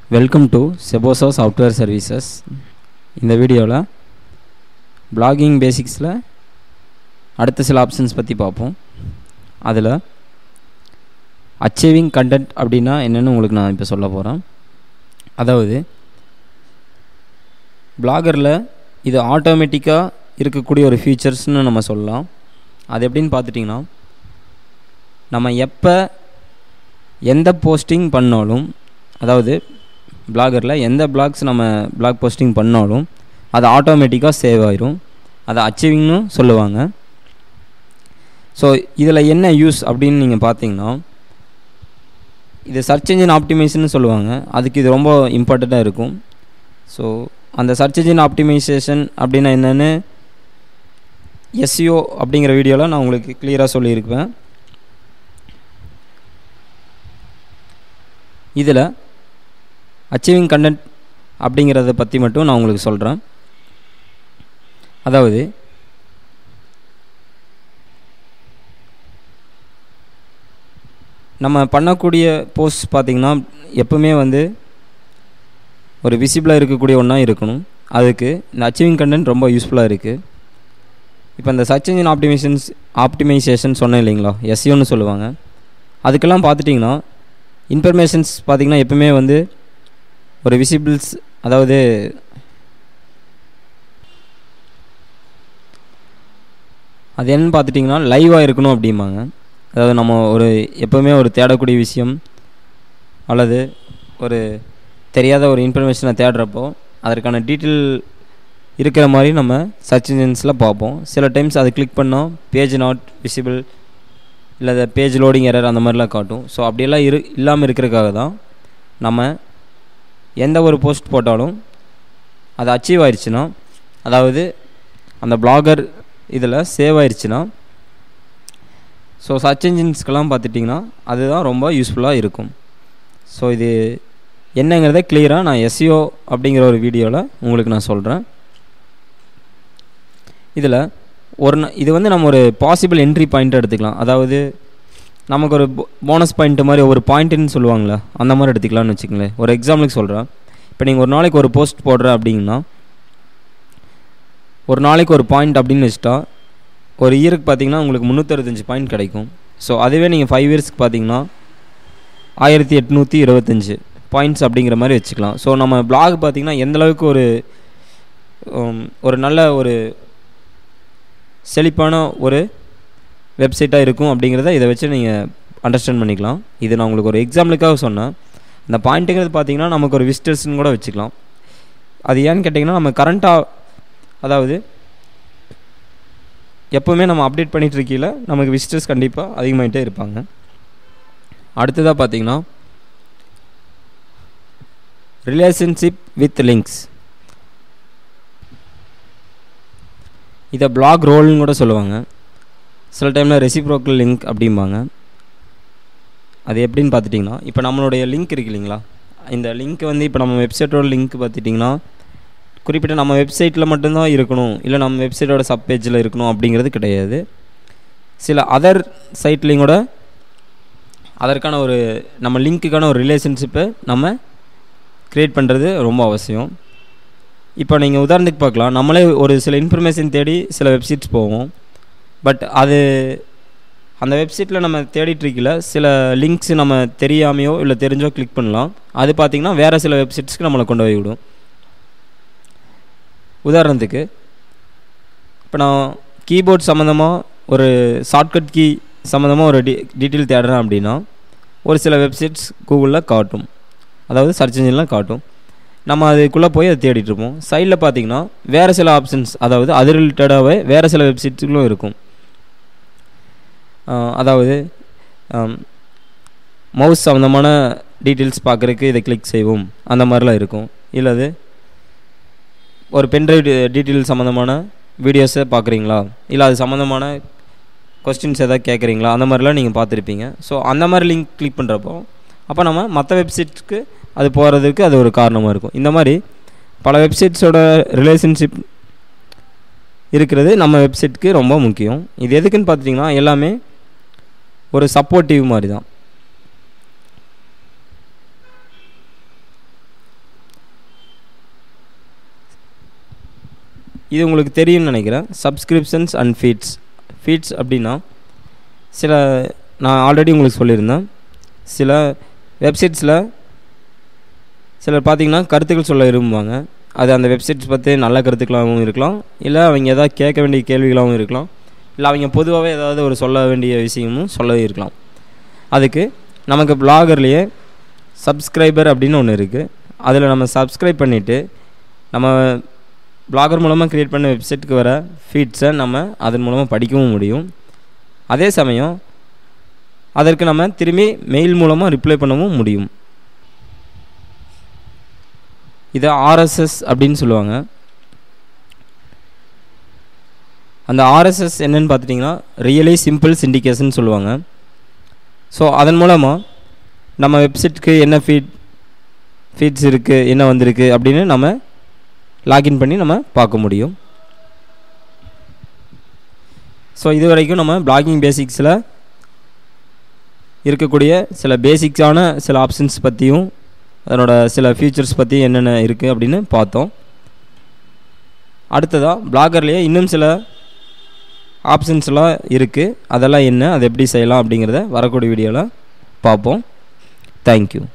welcome to செபோசோ software services இந்த வீடியோவில் பிளாகிங் பேசிக்ஸில் அடுத்த சில ஆப்ஷன்ஸ் பற்றி பார்ப்போம் அதில் அச்சீவிங் கண்டென்ட் அப்படின்னா என்னென்னு உங்களுக்கு நான் இப்போ சொல்ல போகிறேன் அதாவது பிளாகரில் இது ஆட்டோமேட்டிக்காக இருக்கக்கூடிய ஒரு ஃபீச்சர்ஸ்னு நம்ம சொல்லலாம் அது எப்படின்னு பார்த்துட்டிங்கன்னா நம்ம எப்போ எந்த போஸ்டிங் பண்ணாலும் அதாவது பிளாகரில் எந்த பிளாக்ஸ் நம்ம பிளாக் போஸ்டிங் பண்ணாலும் அது ஆட்டோமேட்டிக்காக சேவ் ஆயிரும் அதை அச்சீவிங்னு சொல்லுவாங்க ஸோ இதில் என்ன யூஸ் அப்படின்னு நீங்கள் பார்த்தீங்கன்னா இது சர்ச் இன்ஜின் ஆப்டிமைசேஷன் சொல்லுவாங்க அதுக்கு இது ரொம்ப இம்பார்ட்டண்ட்டாக இருக்கும் ஸோ அந்த சர்ச் இன்ஜின் ஆப்டிமைசேஷன் அப்படின்னா என்னென்னு எஸ்சிஓ அப்படிங்கிற வீடியோவில் நான் உங்களுக்கு கிளியராக சொல்லியிருப்பேன் இதில் அச்சீவிங் கண்டென்ட் அப்படிங்கிறத பற்றி மட்டும் நான் உங்களுக்கு சொல்கிறேன் அதாவது நம்ம பண்ணக்கூடிய போஸ்ட் பார்த்திங்கன்னா எப்பவுமே வந்து ஒரு விசிபிளாக இருக்கக்கூடிய ஒன்றா இருக்கணும் அதுக்கு இந்த அச்சீவிங் கண்டென்ட் ரொம்ப யூஸ்ஃபுல்லாக இருக்குது இப்போ இந்த சர்ச் இன்ஜின் ஆப்டிமேஷன்ஸ் ஆப்டிமைசேஷன் சொன்னேன் இல்லைங்களா எஸ்சியோன்னு சொல்லுவாங்க அதுக்கெல்லாம் பார்த்துட்டிங்கன்னா இன்ஃபர்மேஷன்ஸ் பார்த்திங்கன்னா எப்பவுமே வந்து ஒரு விசிபிள்ஸ் அதாவது அது என்னன்னு பார்த்துட்டிங்கன்னா லைவாக இருக்கணும் அப்படிம்பாங்க அதாவது நம்ம ஒரு எப்போவுமே ஒரு தேடக்கூடிய விஷயம் அல்லது ஒரு தெரியாத ஒரு இன்ஃபர்மேஷனை தேடுறப்போ அதற்கான டீட்டெயில் இருக்கிற மாதிரி நம்ம சர்ச் இன்ஜின்ஸில் பார்ப்போம் சில டைம்ஸ் அது கிளிக் பண்ணோம் பேஜ் நாட் விசிபிள் இல்லை பேஜ் லோடிங் எரர் அந்த மாதிரிலாம் காட்டும் ஸோ அப்படியெல்லாம் இரு இல்லாமல் இருக்கிறதுக்காக தான் நம்ம எந்த ஒரு போஸ்ட் போட்டாலும் அது அச்சீவ் ஆயிடுச்சுன்னா அதாவது அந்த பிளாகர் இதில் சேவ் ஆயிடுச்சுன்னா ஸோ சர்ச் இன்ஜின்ஸ்க்கெல்லாம் பார்த்துட்டிங்கன்னா அதுதான் ரொம்ப யூஸ்ஃபுல்லாக இருக்கும் ஸோ இது என்னங்கிறத கிளியராக நான் எஸ்சிஓ அப்படிங்கிற ஒரு வீடியோவில் உங்களுக்கு நான் சொல்கிறேன் இதில் ஒரு இது வந்து நம்ம ஒரு பாசிபிள் என்ட்ரி பாயிண்ட் எடுத்துக்கலாம் அதாவது நமக்கு ஒரு போனஸ் பாயிண்ட் மாதிரி ஒரு பாயிண்ட்டுன்னு சொல்லுவாங்களே அந்த மாதிரி எடுத்துக்கலாம்னு வச்சுக்கங்களேன் ஒரு எக்ஸாம்பிளுக்கு சொல்கிறேன் இப்போ நீங்கள் ஒரு நாளைக்கு ஒரு போஸ்ட் போடுற அப்படிங்கன்னா ஒரு நாளைக்கு ஒரு பாயிண்ட் அப்படின்னு வச்சுட்டா ஒரு இயருக்கு பார்த்தீங்கன்னா உங்களுக்கு முந்நூற்றறுபத்தஞ்சு பாயிண்ட் கிடைக்கும் ஸோ அதுவே நீங்கள் ஃபைவ் இயர்ஸ்க்கு பார்த்தீங்கன்னா ஆயிரத்தி எட்நூற்றி இருபத்தஞ்சு பாயிண்ட்ஸ் அப்படிங்கிற மாதிரி வச்சுக்கலாம் ஸோ நம்ம பிளாக் பார்த்திங்கன்னா எந்தளவுக்கு ஒரு ஒரு நல்ல ஒரு செழிப்பான ஒரு வெப்சைட்டாக இருக்கும் அப்படிங்கிறத இதை வச்சு நீங்கள் அண்டர்ஸ்டாண்ட் பண்ணிக்கலாம் இது நான் உங்களுக்கு ஒரு எக்ஸாம்பிளுக்காக சொன்னேன் அந்த பாயிண்ட்டுங்கிறது பார்த்தீங்கன்னா நமக்கு ஒரு விசிட்டர்ஸ்னு கூட வச்சுக்கலாம் அது ஏன்னு கேட்டிங்கன்னா நம்ம கரண்ட்டாக அதாவது எப்போவுமே நம்ம அப்டேட் பண்ணிகிட்டு இருக்கையில் நமக்கு விசிட்டர்ஸ் கண்டிப்பாக அதிகமாகிட்டே இருப்பாங்க அடுத்ததாக பார்த்தீங்கன்னா ரிலேஷன்ஷிப் வித் லிங்க்ஸ் இதை பிளாக் ரோல்னு கூட சொல்லுவாங்க சில டைமில் ரெசிப்ரோக்கல் லிங்க் அப்படிம்பாங்க அது எப்படின்னு பார்த்துட்டிங்கன்னா இப்போ நம்மளுடைய லிங்க் இருக்கு இல்லைங்களா இந்த லிங்க் வந்து இப்போ நம்ம வெப்சைட்டோட லிங்க் பார்த்துட்டிங்கன்னா குறிப்பிட்ட நம்ம வெப்சைட்டில் மட்டும்தான் இருக்கணும் இல்லை நம்ம வெப்சைட்டோட சப் பேஜில் இருக்கணும் அப்படிங்கிறது கிடையாது சில அதர் சைட்லேயும் கூட அதற்கான ஒரு நம்ம லிங்க்குக்கான ஒரு ரிலேஷன்ஷிப்பை நம்ம க்ரியேட் பண்ணுறது ரொம்ப அவசியம் இப்போ நீங்கள் உதாரணத்துக்கு பார்க்கலாம் நம்மளே ஒரு சில இன்ஃபர்மேஷன் தேடி சில வெப்சைட்ஸ் போவோம் பட் அது அந்த வெப்சைட்டில் நம்ம தேடிட்டு இருக்கல சில லிங்க்ஸ் நம்ம தெரியாமையோ இல்லை தெரிஞ்சோ கிளிக் பண்ணலாம் அது பார்த்திங்கன்னா வேறு சில வெப்சைட்ஸ்க்கு நம்மளை கொண்டு போய் விடும் உதாரணத்துக்கு இப்போ நான் கீபோர்ட் சம்மந்தமாக ஒரு ஷார்ட்கட் கீ சம்மந்தமாக ஒரு டி டீட்டெயில் தேடுறேன் அப்படின்னா ஒரு சில வெப்சைட்ஸ் கூகுளில் காட்டும் அதாவது சர்ச் இன்ஜின்லாம் காட்டும் நம்ம அதுக்குள்ளே போய் அதை தேடிட்டுருப்போம் சைடில் பார்த்தீங்கன்னா வேறு சில ஆப்ஷன்ஸ் அதாவது அது ரிலேட்டடாகவே வேறு சில வெப்சைட்ஸுகளும் இருக்கும் அதாவது மவுஸ் சம்மந்தமான டீட்டெயில்ஸ் பார்க்குறதுக்கு இதை கிளிக் செய்வோம் அந்த மாதிரிலாம் இருக்கும் இல்லது ஒரு பென்ட்ரைவ் டீட்டெயில் சம்மந்தமான வீடியோஸை பார்க்குறீங்களா இல்லை அது சம்மந்தமான கொஸ்டின்ஸ் எதாவது கேட்குறீங்களா அந்த மாதிரிலாம் நீங்கள் பார்த்துருப்பீங்க ஸோ அந்த மாதிரி லிங்க் கிளிக் பண்ணுறப்போ அப்போ நம்ம மற்ற வெப்சைட்ஸ்க்கு அது போகிறதுக்கு அது ஒரு காரணமாக இருக்கும் இந்த மாதிரி பல வெப்சைட்ஸோட ரிலேஷன்ஷிப் இருக்கிறது நம்ம வெப்சைட்க்கு ரொம்ப முக்கியம் இது எதுக்குன்னு பார்த்துட்டிங்கன்னா எல்லாமே ஒரு சப்போர்ட்டிவ் மாதிரி தான் இது உங்களுக்கு தெரியும்னு நினைக்கிறேன் சப்ஸ்கிரிப்ஷன்ஸ் அண்ட் ஃபீட்ஸ் ஃபீட்ஸ் அப்படின்னா சில நான் ஆல்ரெடி உங்களுக்கு சொல்லியிருந்தேன் சில வெப்சைட்ஸில் சிலர் பார்த்தீங்கன்னா கருத்துக்கள் சொல்ல விரும்புவாங்க அது அந்த வெப்சைட்ஸ் பற்றி நல்ல கருத்துக்களாகவும் இருக்கலாம் இல்லை அவங்க எதாவது கேட்க வேண்டிய கேள்விகளாகவும் இருக்கலாம் இல்லை அவங்க பொதுவாகவே ஏதாவது ஒரு சொல்ல வேண்டிய விஷயமும் சொல்ல இருக்கலாம் அதுக்கு நமக்கு பிளாகர்லேயே சப்ஸ்கிரைபர் அப்படின்னு ஒன்று இருக்குது அதில் நம்ம சப்ஸ்கிரைப் பண்ணிவிட்டு நம்ம பிளாகர் மூலமாக க்ரியேட் பண்ண வெப்சைட்டுக்கு வர ஃபீட்ஸை நம்ம அதன் மூலமாக படிக்கவும் முடியும் அதே சமயம் அதற்கு நம்ம திரும்பி மெயில் மூலமாக ரிப்ளை பண்ணவும் முடியும் இதை ஆர்எஸ்எஸ் அப்படின்னு சொல்லுவாங்க அந்த ஆர்எஸ்எஸ் என்னன்னு பார்த்துட்டிங்கன்னா ரியலி சிம்பிள் சிண்டிகேஷன் சொல்லுவாங்க ஸோ அதன் மூலமாக நம்ம வெப்சைட்டுக்கு என்ன ஃபீட் ஃபீட்ஸ் இருக்குது என்ன வந்திருக்கு அப்படின்னு நம்ம லாகின் பண்ணி நம்ம பார்க்க முடியும் ஸோ இது வரைக்கும் நம்ம பிளாகிங் பேசிக்ஸில் இருக்கக்கூடிய சில பேசிக்ஸான சில ஆப்ஷன்ஸ் பற்றியும் அதனோட சில ஃபீச்சர்ஸ் பற்றி என்னென்ன இருக்குது அப்படின்னு பார்த்தோம் அடுத்ததாக பிளாகர்லேயே இன்னும் சில ஆப்ஷன்ஸ்லாம் இருக்குது அதெல்லாம் என்ன அதை எப்படி செய்யலாம் அப்படிங்கிறத வரக்கூடிய வீடியோவில் பார்ப்போம் தேங்க்யூ